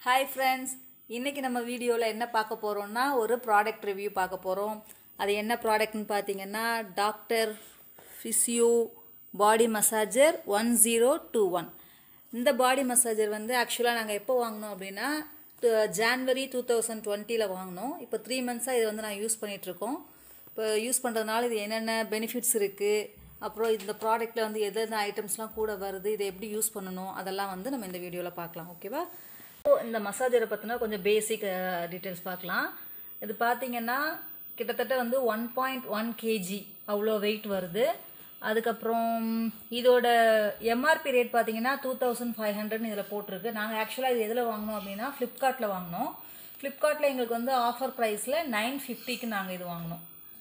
hi friends இன்றைக்கி நம்ம வீடியோவில் என்ன பார்க்க போகிறோம்னா ஒரு ப்ராடக்ட் ரிவ்யூ பார்க்க போகிறோம் அது என்ன ப்ராடக்ட்னு பார்த்தீங்கன்னா doctor physio body massager one zero two one இந்த பாடி மசாஜர் வந்து ஆக்சுவலாக நாங்கள் எப்போ வாங்கினோம் அப்படின்னா ஜான்வரி டூ தௌசண்ட் டுவெண்ட்டியில் வாங்கினோம் இப்போ த்ரீ மந்த்ஸாக இது வந்து நான் யூஸ் பண்ணிகிட்ருக்கோம் இப்போ யூஸ் பண்ணுறதுனால இது என்னென்ன பெனிஃபிட்ஸ் இருக்குது அப்புறம் இந்த ப்ராடக்ட்டில் வந்து எந்தெந்த ஐட்டம்ஸ்லாம் கூட வருது இதை எப்படி யூஸ் பண்ணணும் அதெல்லாம் வந்து நம்ம இந்த வீடியோவில் பார்க்கலாம் ஓகேவா ஸோ இந்த மசாஜரை பற்றினா கொஞ்சம் பேசிக் டீட்டெயில்ஸ் பார்க்கலாம் இது பார்த்தீங்கன்னா கிட்டத்தட்ட வந்து ஒன் பாயிண்ட் ஒன் கேஜி அவ்வளோ வெயிட் வருது அதுக்கப்புறம் இதோட எம்ஆர்பி ரேட் பார்த்தீங்கன்னா டூ தௌசண்ட் ஃபைவ் ஹண்ட்ரட்னு இதில் போட்டிருக்கு நாங்கள் ஆக்சுவலாக இது எதில் வாங்கினோம் அப்படின்னா ஃப்ளிப்கார்ட்டில் வாங்கினோம் ஃப்ளிப்கார்ட்டில் எங்களுக்கு வந்து ஆஃபர் ப்ரைஸில் நைன் ஃபிஃப்டிக்கு நாங்கள் இது வாங்கினோம்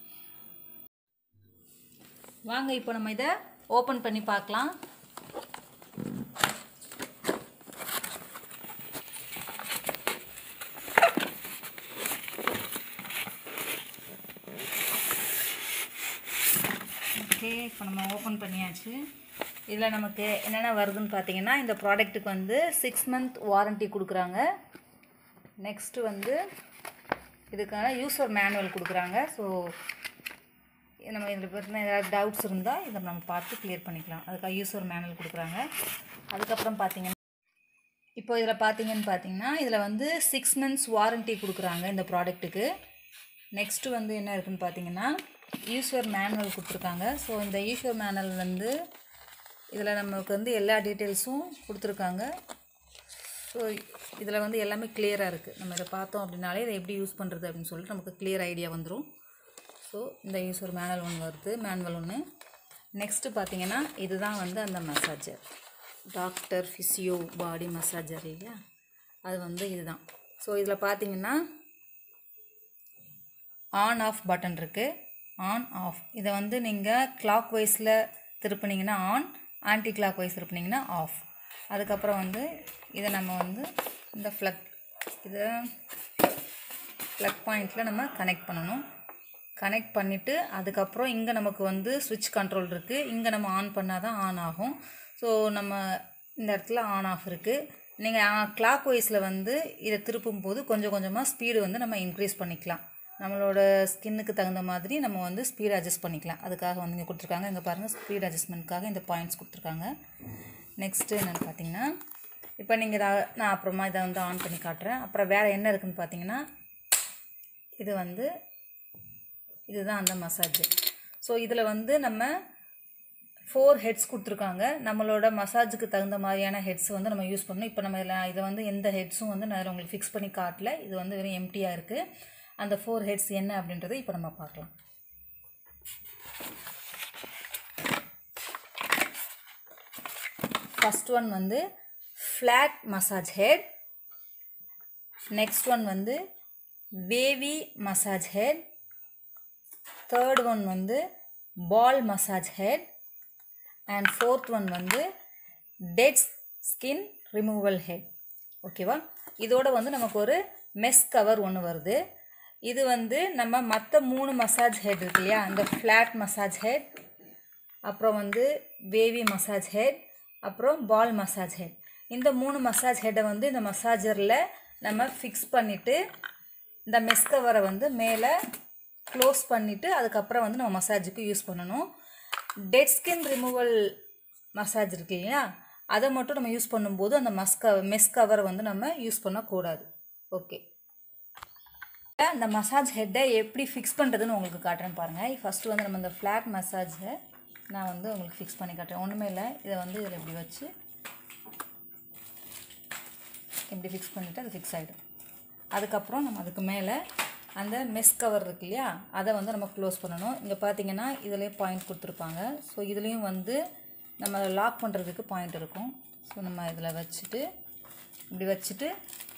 வாங்க இப்போ நம்ம இதை ஓப்பன் பண்ணி பார்க்கலாம் ஓகே இப்போ நம்ம ஓப்பன் பண்ணியாச்சு இதில் நமக்கு என்னென்ன வருதுன்னு பார்த்தீங்கன்னா இந்த ப்ராடக்ட்டுக்கு வந்து சிக்ஸ் மந்த் வாரண்ட்டி கொடுக்குறாங்க நெக்ஸ்ட்டு வந்து இதுக்கான யூசர் மேனுவல் கொடுக்குறாங்க ஸோ நம்ம இதில் பற்றின ஏதாவது டவுட்ஸ் இருந்தால் இதை நம்ம பார்த்து கிளியர் பண்ணிக்கலாம் அதுக்காக யூசர் மேனுவல் கொடுக்குறாங்க அதுக்கப்புறம் பார்த்தீங்கன்னா இப்போ இதில் பார்த்தீங்கன்னு பார்த்தீங்கன்னா இதில் வந்து சிக்ஸ் மந்த்ஸ் வாரண்ட்டி கொடுக்குறாங்க இந்த ப்ராடக்ட்டுக்கு நெக்ஸ்ட்டு வந்து என்ன இருக்குன்னு பார்த்தீங்கன்னா யூஸ்வர் மேனுவல் கொடுத்துருக்காங்க ஸோ இந்த யூஸ்வர் மேனுவல் வந்து இதில் நமக்கு வந்து எல்லா டீட்டெயில்ஸும் கொடுத்துருக்காங்க ஸோ இதில் வந்து எல்லாமே கிளியராக இருக்குது நம்ம இதை பார்த்தோம் அப்படின்னாலே இதை எப்படி யூஸ் பண்ணுறது அப்படின்னு சொல்லிட்டு நமக்கு கிளியர் ஐடியா வந்துடும் ஸோ இந்த யூஸ்வர் மேனுவல் ஒன்று வருது மேனுவல் ஒன்று நெக்ஸ்ட்டு பார்த்தீங்கன்னா இதுதான் வந்து அந்த massager doctor physio body massager இல்லையா அது வந்து இதுதான் ஸோ இதில் பார்த்தீங்கன்னா ஆன் ஆஃப் பட்டன் இருக்குது ஆன் ஆஃப் இதை வந்து நீங்கள் கிளாக் வைஸில் திருப்பினீங்கன்னா ஆன் ஆன்டி கிளாக் வைஸ் திருப்பினீங்கன்னா ஆஃப் அதுக்கப்புறம் வந்து இதை நம்ம வந்து இந்த ஃப்ளக் இதை ஃப்ளக் பாயிண்ட்டில் நம்ம கனெக்ட் பண்ணணும் கனெக்ட் பண்ணிவிட்டு அதுக்கப்புறம் இங்கே நமக்கு வந்து சுவிட்ச் கண்ட்ரோல் இருக்குது இங்கே நம்ம ஆன் பண்ணால் தான் ஆன் ஆகும் ஸோ நம்ம இந்த இடத்துல ஆன் ஆஃப் இருக்குது நீங்கள் கிளாக் வைஸில் வந்து இதை திருப்பும் போது கொஞ்சம் கொஞ்சமாக ஸ்பீடு வந்து நம்ம இன்க்ரீஸ் பண்ணிக்கலாம் நம்மளோட ஸ்கின்னுக்கு தகுந்த மாதிரி நம்ம வந்து ஸ்பீடு அட்ஜஸ்ட் பண்ணிக்கலாம் அதுக்காக வந்து இங்கே கொடுத்துருக்காங்க இங்கே பாருங்கள் ஸ்பீட் அட்ஜஸ்ட்மெண்ட்காக இந்த பாயிண்ட்ஸ் கொடுத்துருக்காங்க நெக்ஸ்ட்டு என்னென்னு பார்த்தீங்கன்னா இப்போ நீங்கள் இதை நான் அப்புறமா இதை வந்து ஆன் பண்ணி காட்டுறேன் அப்புறம் வேறு என்ன இருக்குதுன்னு பார்த்தீங்கன்னா இது வந்து இதுதான் அந்த மசாஜ் ஸோ இதில் வந்து நம்ம ஃபோர் ஹெட்ஸ் கொடுத்துருக்காங்க நம்மளோட மசாஜுக்கு தகுந்த மாதிரியான ஹெட்ஸ் வந்து நம்ம யூஸ் பண்ணணும் இப்போ நம்ம இதில் இதை வந்து எந்த ஹெட்ஸும் வந்து நான் உங்களுக்கு ஃபிக்ஸ் பண்ணி காட்டல இது வந்து வெறும் எம்டியாக இருக்குது அந்த ஃபோர் ஹெட்ஸ் என்ன அப்படின்றத இப்போ நம்ம பார்க்கலாம் ஃபஸ்ட் ஒன் வந்து flat massage head next one வந்து wavy massage head third one வந்து ball massage head and fourth one வந்து டெட் ஸ்கின் ரிமூவல் ஹெட் ஓகேவா இதோட வந்து நமக்கு ஒரு மெஸ் கவர் ஒன்று வருது இது வந்து நம்ம மற்ற மூணு மசாஜ் ஹெட் இருக்கு இல்லையா இந்த ஃப்ளாட் மசாஜ் ஹெட் அப்புறம் வந்து வேவி மசாஜ் ஹெட் அப்புறம் பால் மசாஜ் ஹெட் இந்த மூணு மசாஜ் ஹெட்டை வந்து இந்த மசாஜரில் நம்ம ஃபிக்ஸ் பண்ணிவிட்டு இந்த மெஸ் கவரை வந்து மேலே க்ளோஸ் பண்ணிவிட்டு அதுக்கப்புறம் வந்து நம்ம மசாஜுக்கு யூஸ் பண்ணணும் டெட் ஸ்கின் ரிமூவல் மசாஜ் இருக்கு இல்லையா அதை மட்டும் நம்ம யூஸ் பண்ணும்போது அந்த மஸ்க மெஸ் கவரை வந்து நம்ம யூஸ் பண்ணக்கூடாது ஓகே அந்த மசாஜ் ஹெட்டை எப்படி ஃபிக்ஸ் பண்ணுறதுன்னு உங்களுக்கு காட்டுறேன் பாருங்கள் ஃபஸ்ட்டு வந்து நம்ம இந்த ஃப்ளாட் மசாஜை நான் வந்து உங்களுக்கு ஃபிக்ஸ் பண்ணி காட்டுறேன் ஒன்றுமே இல்லை இதை வந்து இதில் இப்படி வச்சு இப்படி ஃபிக்ஸ் பண்ணிவிட்டு அது ஃபிக்ஸ் ஆகிடும் அதுக்கப்புறம் நம்ம அதுக்கு மேலே அந்த மெஸ் கவர் இருக்கு இல்லையா அதை வந்து நம்ம க்ளோஸ் பண்ணணும் இங்கே பார்த்தீங்கன்னா இதிலே பாயிண்ட் கொடுத்துருப்பாங்க ஸோ இதுலேயும் வந்து நம்ம லாக் பண்ணுறதுக்கு பாயிண்ட் இருக்கும் ஸோ நம்ம இதில் வச்சுட்டு இப்படி வச்சுட்டு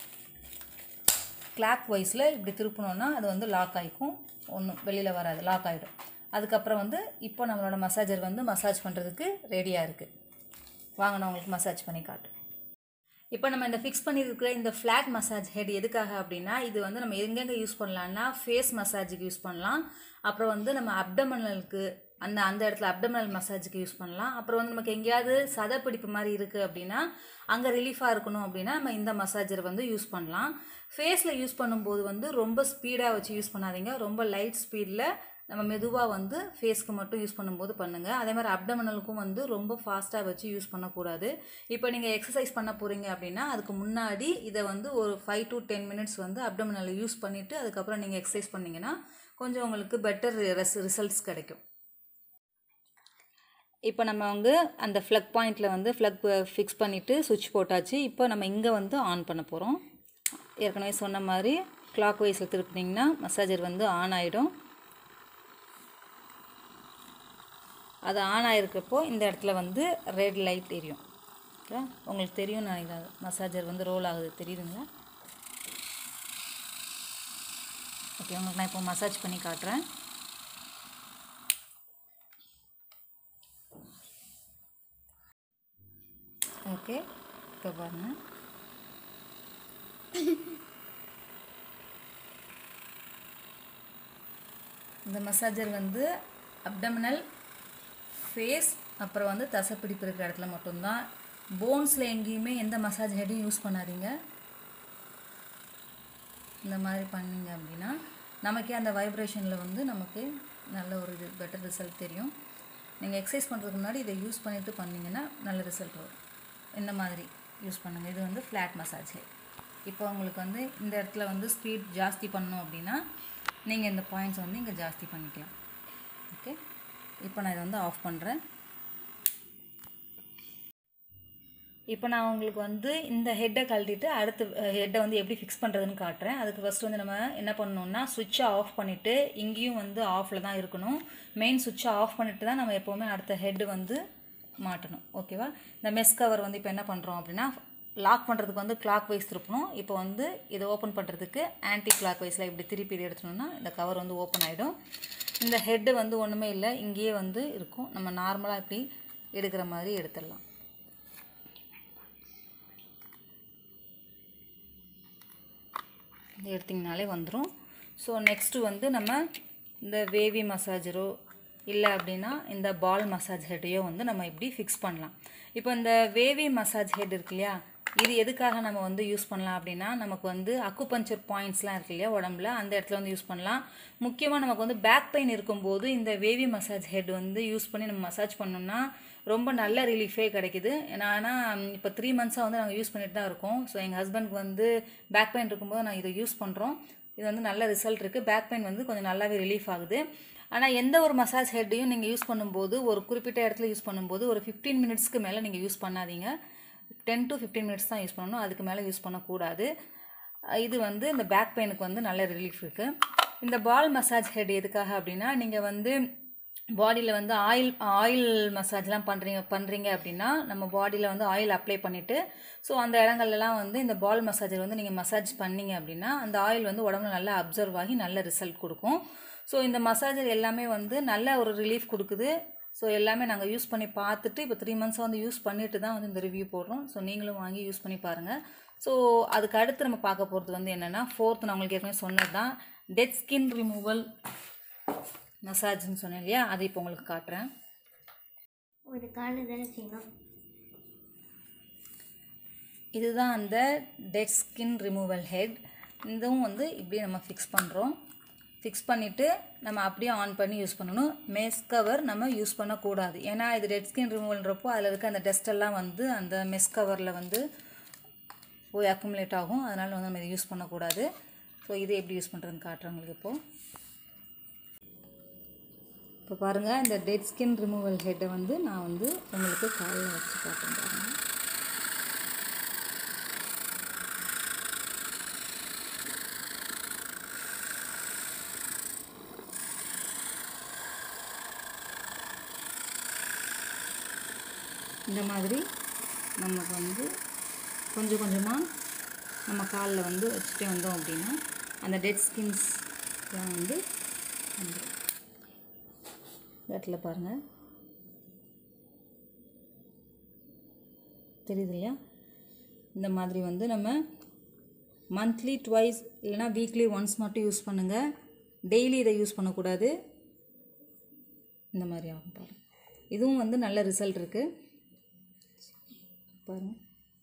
கிளாக் வைஸில் இப்படி திருப்பினோன்னா அது வந்து லாக் ஆகிக்கும் ஒன்றும் வெளியில் வராது லாக் ஆகிடும் அதுக்கப்புறம் வந்து இப்போ நம்மளோட மசாஜர் வந்து மசாஜ் பண்ணுறதுக்கு ரெடியாக இருக்குது வாங்க நான் உங்களுக்கு மசாஜ் பண்ணி காட்டு இப்போ நம்ம இந்த ஃபிக்ஸ் பண்ணியிருக்கிற இந்த ஃப்ளாட் மசாஜ் ஹெட் எதுக்காக அப்படின்னா இது வந்து நம்ம எங்கெங்கே யூஸ் பண்ணலான்னா ஃபேஸ் மசாஜுக்கு யூஸ் பண்ணலாம் அப்புறம் வந்து நம்ம அப்டமனலுக்கு அந்த அந்த இடத்துல அப்டமினல் மசாஜுக்கு யூஸ் பண்ணலாம் அப்புறம் வந்து நமக்கு எங்கேயாவது சதப்பிடிப்பு மாதிரி இருக்குது அப்படின்னா அங்கே ரிலீஃபாக இருக்கணும் அப்படின்னா நம்ம இந்த மசாஜர் வந்து யூஸ் பண்ணலாம் ஃபேஸில் யூஸ் பண்ணும்போது வந்து ரொம்ப ஸ்பீடாக வச்சு யூஸ் பண்ணாதீங்க ரொம்ப லைட் ஸ்பீடில் நம்ம மெதுவாக வந்து ஃபேஸ்க்கு மட்டும் யூஸ் பண்ணும்போது பண்ணுங்கள் அதே மாதிரி அப்டமினலுக்கும் வந்து ரொம்ப ஃபாஸ்ட்டாக வச்சு யூஸ் பண்ணக்கூடாது இப்போ நீங்கள் எக்ஸசைஸ் பண்ண போகிறீங்க அப்படின்னா அதுக்கு முன்னாடி இதை வந்து ஒரு ஃபைவ் டு டென் மினிட்ஸ் வந்து அப்டமினல் யூஸ் பண்ணிவிட்டு அதுக்கப்புறம் நீங்கள் எக்ஸசைஸ் பண்ணிங்கன்னா கொஞ்சம் உங்களுக்கு பெட்டர் ரெஸ் ரிசல்ட்ஸ் கிடைக்கும் இப்போ நம்ம வந்து அந்த ஃப்ளக் பாயிண்டில் வந்து ஃப்ளக் ஃபிக்ஸ் பண்ணிவிட்டு சுவிட்ச் போட்டாச்சு இப்போ நம்ம இங்கே வந்து ஆன் பண்ண போகிறோம் ஏற்கனவே சொன்ன மாதிரி கிளாக் வைஸில் திருப்பினீங்கன்னா மசாஜர் வந்து ஆன் ஆகிடும் அது ஆன் ஆகிருக்கப்போ இந்த இடத்துல வந்து ரெட் லைட் எரியும் ஓகே உங்களுக்கு தெரியும் நினைக்கிறேன் மசாஜர் வந்து ரோல் ஆகுது தெரியுதுங்களா ஓகே உங்களுக்கு நான் இப்போ மசாஜ் பண்ணி காட்டுறேன் ஓகே இப்போ பாருங்கள் இந்த மசாஜர் வந்து அப்டமினல் ஃபேஸ் அப்புறம் வந்து தசைப்பிடிப்பு இருக்கிற இடத்துல மட்டும்தான் போன்ஸில் எங்கேயுமே எந்த மசாஜ் ஹெட்டையும் யூஸ் பண்ணாதீங்க இந்த மாதிரி பண்ணீங்க அப்படின்னா நமக்கே அந்த வைப்ரேஷனில் வந்து நமக்கு நல்ல ஒரு இது பெட்டர் ரிசல்ட் தெரியும் நீங்கள் எக்ஸசைஸ் பண்ணுறதுக்கு முன்னாடி இதை யூஸ் பண்ணிவிட்டு பண்ணிங்கன்னா நல்ல ரிசல்ட் வரும் இந்த மாதிரி யூஸ் பண்ணுங்கள் இது வந்து ஃப்ளாட் மசாஜ் இப்போ உங்களுக்கு வந்து இந்த இடத்துல வந்து ஸ்பீட் ஜாஸ்தி பண்ணணும் அப்படின்னா நீங்கள் இந்த பாயிண்ட்ஸ் வந்து இங்கே ஜாஸ்தி பண்ணிக்கலாம் ஓகே இப்போ நான் இதை வந்து ஆஃப் பண்ணுறேன் இப்போ நான் உங்களுக்கு வந்து இந்த ஹெட்டை கழட்டிட்டு அடுத்து ஹெட்டை வந்து எப்படி ஃபிக்ஸ் பண்ணுறதுன்னு காட்டுறேன் அதுக்கு ஃபஸ்ட்டு வந்து நம்ம என்ன பண்ணணும்னா சுவிட்சை ஆஃப் பண்ணிவிட்டு இங்கேயும் வந்து ஆஃபில் தான் இருக்கணும் மெயின் சுவிட்சை ஆஃப் பண்ணிவிட்டு தான் நம்ம எப்போவுமே அடுத்த ஹெட்டு வந்து மாட்டணும் ஓகேவா இந்த மெஸ் கவர் வந்து இப்போ என்ன பண்ணுறோம் அப்படின்னா லாக் பண்ணுறதுக்கு வந்து கிளாக் வைஸ் திருப்பணும் இப்போ வந்து இதை ஓப்பன் பண்ணுறதுக்கு ஆன்டி கிளாக் வைஸில் இப்படி திருப்பி இது எடுத்தோம்னா இந்த கவர் வந்து ஓப்பன் ஆகிடும் இந்த ஹெட்டு வந்து ஒன்றுமே இல்லை இங்கேயே வந்து இருக்கும் நம்ம நார்மலாக இப்படி எடுக்கிற மாதிரி எடுத்துடலாம் இது எடுத்திங்கனாலே வந்துடும் ஸோ நெக்ஸ்ட்டு வந்து நம்ம இந்த வேவி மசாஜரோ இல்லை அப்படின்னா இந்த பால் மசாஜ் ஹெட்டையோ வந்து நம்ம இப்படி ஃபிக்ஸ் பண்ணலாம் இப்போ இந்த வேவி மசாஜ் ஹெட் இருக்கு இல்லையா இது எதுக்காக நம்ம வந்து யூஸ் பண்ணலாம் அப்படின்னா நமக்கு வந்து அக்குபஞ்சர் பாயிண்ட்ஸ்லாம் இருக்கு இல்லையா உடம்புல அந்த இடத்துல வந்து யூஸ் பண்ணலாம் முக்கியமாக நமக்கு வந்து பேக் பெயின் இருக்கும்போது இந்த வேவி மசாஜ் ஹெட் வந்து யூஸ் பண்ணி நம்ம மசாஜ் பண்ணோம்னா ரொம்ப நல்ல ரிலீஃபே கிடைக்குது ஏன்னா ஆனால் இப்போ த்ரீ மந்த்ஸாக வந்து நாங்கள் யூஸ் பண்ணிட்டு தான் இருக்கோம் ஸோ எங்கள் ஹஸ்பண்ட்க்கு வந்து பேக் பெயின் இருக்கும்போது நாங்கள் இதை யூஸ் பண்ணுறோம் இது வந்து நல்ல ரிசல்ட் இருக்குது பேக் பெயின் வந்து கொஞ்சம் நல்லாவே ரிலீஃப் ஆகுது ஆனால் எந்த ஒரு மசாஜ் ஹெட்டையும் நீங்கள் யூஸ் பண்ணும்போது ஒரு குறிப்பிட்ட இடத்துல யூஸ் பண்ணும்போது ஒரு ஃபிஃப்டீன் மினிட்ஸ்க்கு மேலே நீங்கள் யூஸ் பண்ணாதீங்க டென் டு ஃபிஃப்டீன் மினிட்ஸ் தான் யூஸ் பண்ணணும் அதுக்கு மேலே யூஸ் பண்ணக்கூடாது இது வந்து இந்த பேக் பெயினுக்கு வந்து நல்ல ரிலீஃப் இருக்குது இந்த பால் மசாஜ் ஹெட் எதுக்காக அப்படின்னா நீங்கள் வந்து பாடியில் வந்து ஆயில் ஆயில் மசாஜ்லாம் பண்ணுறீங்க பண்ணுறீங்க அப்படின்னா நம்ம பாடியில் வந்து ஆயில் அப்ளை பண்ணிவிட்டு ஸோ அந்த இடங்கள்லாம் வந்து இந்த பால் மசாஜர் வந்து நீங்கள் மசாஜ் பண்ணீங்க அப்படின்னா அந்த ஆயில் வந்து உடம்புல நல்லா அப்சர்வ் ஆகி நல்ல ரிசல்ட் கொடுக்கும் ஸோ இந்த மசாஜர் எல்லாமே வந்து நல்ல ஒரு ரிலீஃப் கொடுக்குது ஸோ எல்லாமே நாங்கள் யூஸ் பண்ணி பார்த்துட்டு இப்போ த்ரீ மந்த்ஸாக வந்து யூஸ் பண்ணிட்டு தான் வந்து இந்த ரிவ்யூ போடுறோம் ஸோ நீங்களும் வாங்கி யூஸ் பண்ணி பாருங்கள் ஸோ அதுக்கு அடுத்து நம்ம பார்க்க போகிறது வந்து என்னென்னா ஃபோர்த் நான் உங்களுக்கு ஏற்கனவே சொன்னது தான் டெட் ஸ்கின் ரிமூவல் மசாஜ்னு சொன்னேன் இல்லையா அது இப்போ உங்களுக்கு காட்டுறேன் ஒரு காலில் தானே செய்யணும் இதுதான் அந்த டெட் ஸ்கின் ரிமூவல் ஹெட் இதுவும் வந்து இப்படி நம்ம ஃபிக்ஸ் பண்ணுறோம் ஃபிக்ஸ் பண்ணிவிட்டு நம்ம அப்படியே ஆன் பண்ணி யூஸ் பண்ணணும் மெஸ் கவர் நம்ம யூஸ் பண்ணக்கூடாது ஏன்னா இது டெட் ஸ்கின் ரிமூவல்ன்றப்போ அதில் இருக்க அந்த டஸ்ட் எல்லாம் வந்து அந்த மெஸ் கவரில் வந்து போய் அக்குமுலேட் ஆகும் அதனால் வந்து நம்ம இதை யூஸ் பண்ணக்கூடாது ஸோ இது எப்படி யூஸ் பண்ணுறதுன்னு காட்டுறேன் உங்களுக்கு இப்போது இப்போ பாருங்கள் இந்த டெட் ஸ்கின் ரிமூவல் ஹெட்டை வந்து நான் வந்து உங்களுக்கு காலில் வச்சு காட்டுறேன் பாருங்கள் இந்த மாதிரி நமக்கு வந்து கொஞ்சம் கொஞ்சமாக நம்ம காலில் வந்து வச்சுட்டே வந்தோம் அப்படின்னா அந்த டெட் ஸ்கின்ஸ்லாம் வந்து வந்துடும் இடத்துல பாருங்கள் தெரியுது இல்லையா இந்த மாதிரி வந்து நம்ம மந்த்லி ட்வைஸ் இல்லைனா வீக்லி ஒன்ஸ் மட்டும் யூஸ் பண்ணுங்கள் டெய்லி இதை யூஸ் பண்ணக்கூடாது இந்த மாதிரி ஆகும் பாருங்கள் இதுவும் வந்து நல்ல ரிசல்ட் இருக்குது பாருங்கள்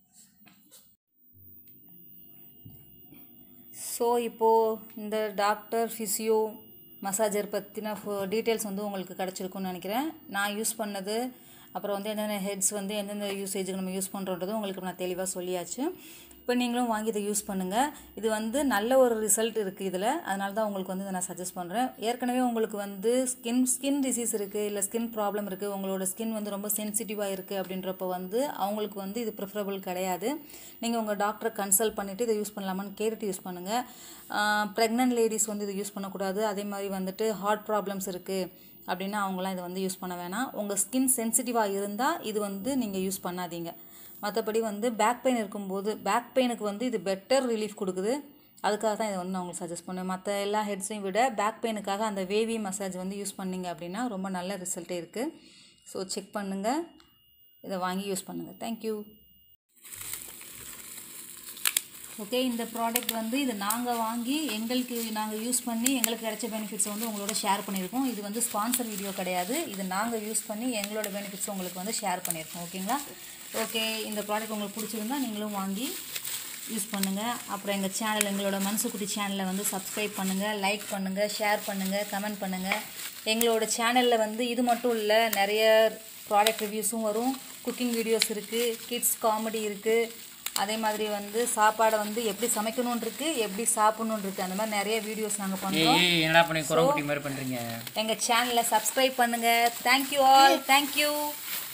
ஸோ இப்போது இந்த டாக்டர் ஃபிசியோ மசாஜர் பற்றின டீட்டெயில்ஸ் வந்து உங்களுக்கு கிடச்சிருக்கும்னு நினைக்கிறேன் நான் யூஸ் பண்ணது அப்புறம் வந்து என்னென்ன ஹெட்ஸ் வந்து எந்தெந்த யூசேஜுக்கு நம்ம யூஸ் பண்ணுறோன்றது உங்களுக்கு நான் தெளிவாக சொல்லியாச்சு இப்போ நீங்களும் வாங்கி இதை யூஸ் பண்ணுங்கள் இது வந்து நல்ல ஒரு ரிசல்ட் இருக்குது இதில் அதனால தான் உங்களுக்கு வந்து இதை நான் சஜஸ்ட் பண்ணுறேன் ஏற்கனவே உங்களுக்கு வந்து ஸ்கின் ஸ்கின் டிசீஸ் இருக்குது இல்லை ஸ்கின் ப்ராப்ளம் இருக்குது உங்களோட ஸ்கின் வந்து ரொம்ப சென்சிட்டிவாக இருக்குது அப்படின்றப்ப வந்து அவங்களுக்கு வந்து இது ப்ரிஃபரபிள் கிடையாது நீங்கள் உங்கள் டாக்டரை கன்சல்ட் பண்ணிவிட்டு இதை யூஸ் பண்ணலாமான்னு கேட்டுட்டு யூஸ் பண்ணுங்கள் ப்ரெக்னென்ட் லேடிஸ் வந்து இதை யூஸ் பண்ணக்கூடாது அதே மாதிரி வந்துட்டு ஹார்ட் ப்ராப்ளம்ஸ் இருக்குது அப்படின்னா அவங்களாம் இதை வந்து யூஸ் பண்ண வேணாம் உங்கள் ஸ்கின் சென்சிட்டிவாக இருந்தால் இது வந்து நீங்கள் யூஸ் பண்ணாதீங்க மற்றபடி வந்து பேக் பெயின் இருக்கும்போது பேக் பெயினுக்கு வந்து இது பெட்டர் ரிலீஃப் கொடுக்குது அதுக்காக தான் இதை வந்து நான் உங்களுக்கு சஜஸ்ட் பண்ணுவேன் மற்ற எல்லா ஹெட்ஸையும் விட பேக் பெயினுக்காக அந்த வேவி மசாஜ் வந்து யூஸ் பண்ணீங்க அப்படின்னா ரொம்ப நல்ல ரிசல்ட்டே இருக்குது ஸோ செக் பண்ணுங்கள் இதை வாங்கி யூஸ் பண்ணுங்கள் தேங்க்யூ ஓகே இந்த ப்ராடக்ட் வந்து இது நாங்கள் வாங்கி எங்களுக்கு நாங்கள் யூஸ் பண்ணி எங்களுக்கு கிடைச்ச பெனிஃபிட்ஸ் வந்து உங்களோட ஷேர் பண்ணியிருக்கோம் இது வந்து ஸ்பான்சர் வீடியோ கிடையாது இது நாங்கள் யூஸ் பண்ணி எங்களோட பெனிஃபிட்ஸ் உங்களுக்கு வந்து ஷேர் பண்ணியிருக்கோம் ஓகேங்களா ஓகே இந்த ப்ராடக்ட் உங்களுக்கு பிடிச்சிருந்தா நீங்களும் வாங்கி யூஸ் பண்ணுங்கள் அப்புறம் எங்கள் சேனல் எங்களோட மனசுக்குட்டி சேனலை வந்து சப்ஸ்கிரைப் பண்ணுங்கள் லைக் பண்ணுங்கள் ஷேர் பண்ணுங்கள் கமெண்ட் பண்ணுங்கள் எங்களோட சேனலில் வந்து இது மட்டும் இல்லை நிறைய ப்ராடக்ட் ரிவ்யூஸும் வரும் குக்கிங் வீடியோஸ் இருக்குது கிட்ஸ் காமெடி இருக்குது அதே மாதிரி வந்து சாப்பாடை வந்து எப்படி சமைக்கணும்னு இருக்கு எப்படி சாப்பிடணும்னு இருக்கு அந்த மாதிரி நிறைய வீடியோஸ் நாங்கள் பண்ணுறோம் ஏய் என்னடா பண்ணி குரங்குட்டி மாதிரி பண்றீங்க எங்கள் சேனலை சப்ஸ்கிரைப் பண்ணுங்கள் தேங்க்யூ ஆல் தேங்க்யூ